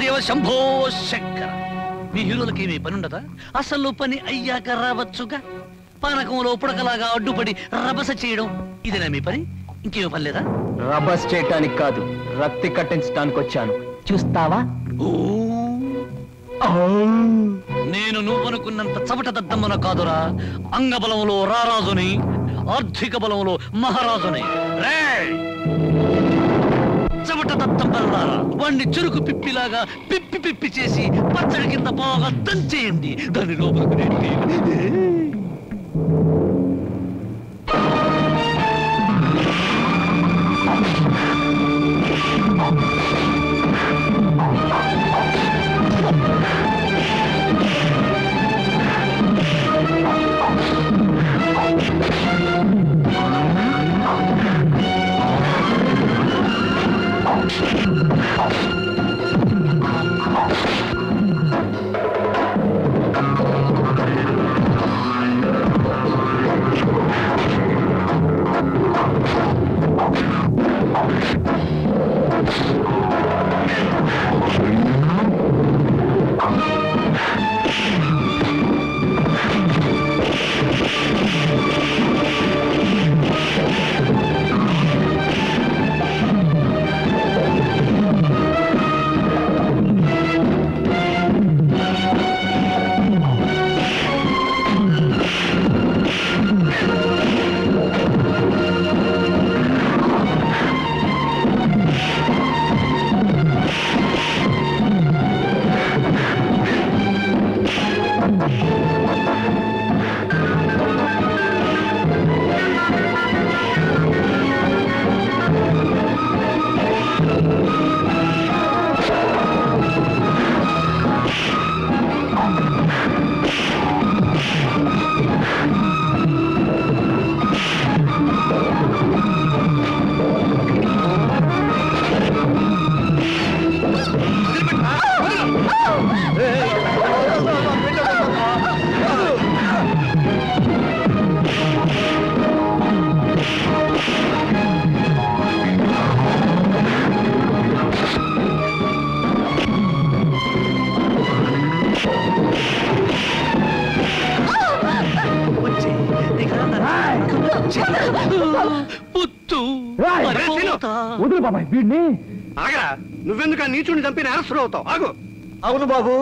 మహాదేవ శంభో శంకర మీ హీరోలకి ఏమీ పని ఉండదా అసలు పని అయ్యాక రావచ్చుగా పానకంలో పుడకలాగా అడ్డుపడి రభస చేయడం ఇదేనా మీ పని ఇంకేమీ పని లేదా రబస్ చేయటానికి కాదు రక్తి కట్టించడానికి వచ్చాను చూస్తావా ఓ నేను నువ్వనుకున్నంత చవట దద్దమ్మన కాదురా అంగబలంలో రారాజుని ఆర్థిక బలంలో మహారాజుని రేయ్! చవట దద్దమ్మలారా వాణ్ణి చెరుకు పిప్పిలాగా పిప్పి పిప్పి చేసి పచ్చడి కింద బాగా దంచేయండి దాని లోపలికి నెట్టి పుత్తు మరిపోతా. వదులు బాబాయ్ వీడిని ఆగరా నువ్వెందుకు ఆ నీచుని చంపి నేరస్తుడు అవుతావు ఆగు అవును బాబు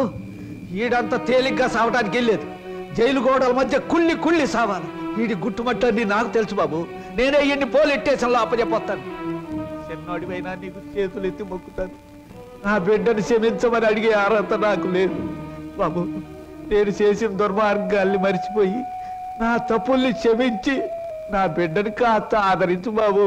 ఈడంత తేలిగ్గా సావటానికి వెళ్ళలేదు జైలు గోడల మధ్య కుళ్ళి కుళ్ళి సావాలి వీడి గుట్టుమట్టని నాకు తెలుసు బాబు నేనే ఎన్ని పోలీస్ స్టేషన్లో అప్పచెప్పొస్తాను చిన్నోడివైనా నీకు చేతులు ఎత్తి మొక్కుతాను నా బిడ్డను క్షమించమని అడిగే అర్హత నాకు లేదు బాబు నేను చేసిన దుర్మార్గాల్ని మర్చిపోయి నా తప్పుల్ని క్షమించి నా బిడ్డని కాస్త ఆదరించు బాబు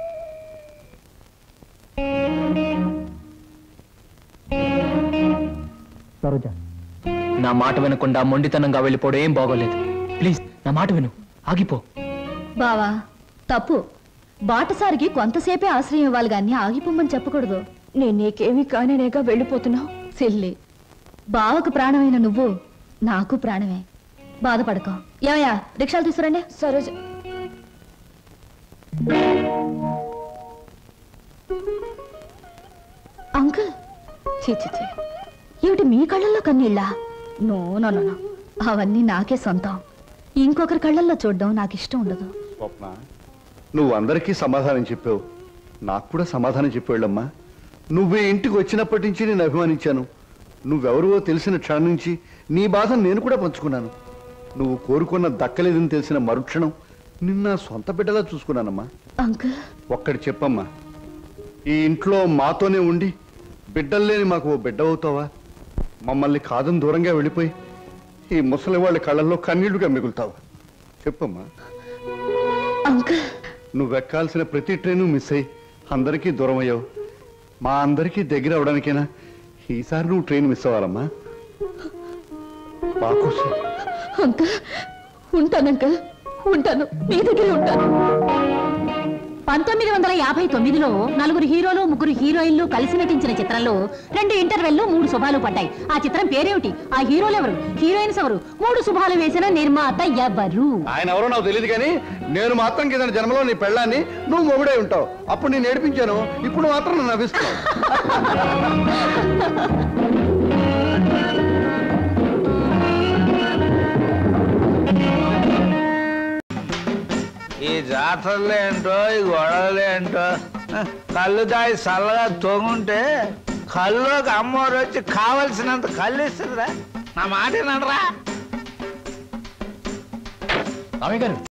సరోజ నా మాట వినకుండా మొండితనంగా వెళ్ళిపోవడం ఏం బాగోలేదు ప్లీజ్ నా మాట విను ఆగిపో బావా తప్పు బాటసారికి కొంతసేపే ఆశ్రయం ఇవ్వాలి గాని ఆగిపోమని చెప్పకూడదు నేను నీకేమీ కానేనేగా వెళ్ళిపోతున్నావు సిల్లి బావకు ప్రాణమైన నువ్వు నాకు ప్రాణమే బాధపడకో ఏమయ్యా రిక్షాలు తీసుకురండి సరోజ అంకుల్ చీ చీ చీ ఏమిటి మీ కళ్ళల్లో కన్నీళ్ళా నో నో నో నో. అవన్నీ నాకే సొంతం ఇంకొకరి కళ్ళల్లో చూడడం నాకు ఇష్టం ఉండదు స్వప్న నువ్వు అందరికీ సమాధానం చెప్పావు నాకు కూడా సమాధానం చెప్పాళ్ళమ్మా నువ్వు ఈ ఇంటికి వచ్చినప్పటి నుంచి నేను అభిమానించాను నువ్వెవరివో తెలిసిన క్షణం నుంచి నీ బాధను నేను కూడా పంచుకున్నాను నువ్వు కోరుకున్న దక్కలేదని తెలిసిన మరుక్షణం నిన్న సొంత బిడ్డలా చూసుకున్నానమ్మా అంకుల్ ఒక్కటి చెప్పమ్మా ఈ ఇంట్లో మాతోనే ఉండి బిడ్డల్లేని మాకు ఓ బిడ్డ అవుతావా మమ్మల్ని కాదని దూరంగా వెళ్ళిపోయి ఈ ముసలి వాళ్ళ కళ్ళల్లో కన్నీళ్లుగా మిగులుతావా చెప్పమ్మా అంకుల్ నువ్వెక్కాల్సిన ప్రతి ట్రైను మిస్ అయ్యి అందరికీ దూరం అయ్యావు మా అందరికీ దగ్గర అవడానికైనా ఈసారి నువ్వు ట్రైన్ మిస్ అవ్వాలమ్మా మా కోసం అంకుల్ ఉంటాను అంకుల్ ఉంటాను మీ దగ్గర ఉంటాను పంతొమ్మిది వందల యాభై తొమ్మిదిలో నలుగురు హీరోలు ముగ్గురు హీరోయిన్లు కలిసి నటించిన చిత్రంలో రెండు ఇంటర్వెల్లు మూడు శుభాలు పడ్డాయి ఆ చిత్రం పేరేమిటి ఆ హీరోలు ఎవరు హీరోయిన్స్ ఎవరు మూడు శుభాలు వేసిన నిర్మాత ఎవరు ఆయన ఎవరో నాకు తెలియదు కానీ నేను మాత్రం కింద జన్మలో నీ పెళ్ళాన్ని నువ్వు మొగుడే ఉంటావు అప్పుడు నేను నేర్పించాను ఇప్పుడు మాత్రం నన్ను నవ్విస్తున్నావు ఈ జాతరలు ఏంటో ఈ గొడవలు ఏంటో హ, కళ్ళు దాయి చల్లగా తొంగుంటే కళ్ళుకి అమ్మవారు వచ్చి కావలసినంత కళ్ళు ఇస్తుందిరా నా మాట ఏనరా రామయ్య గారు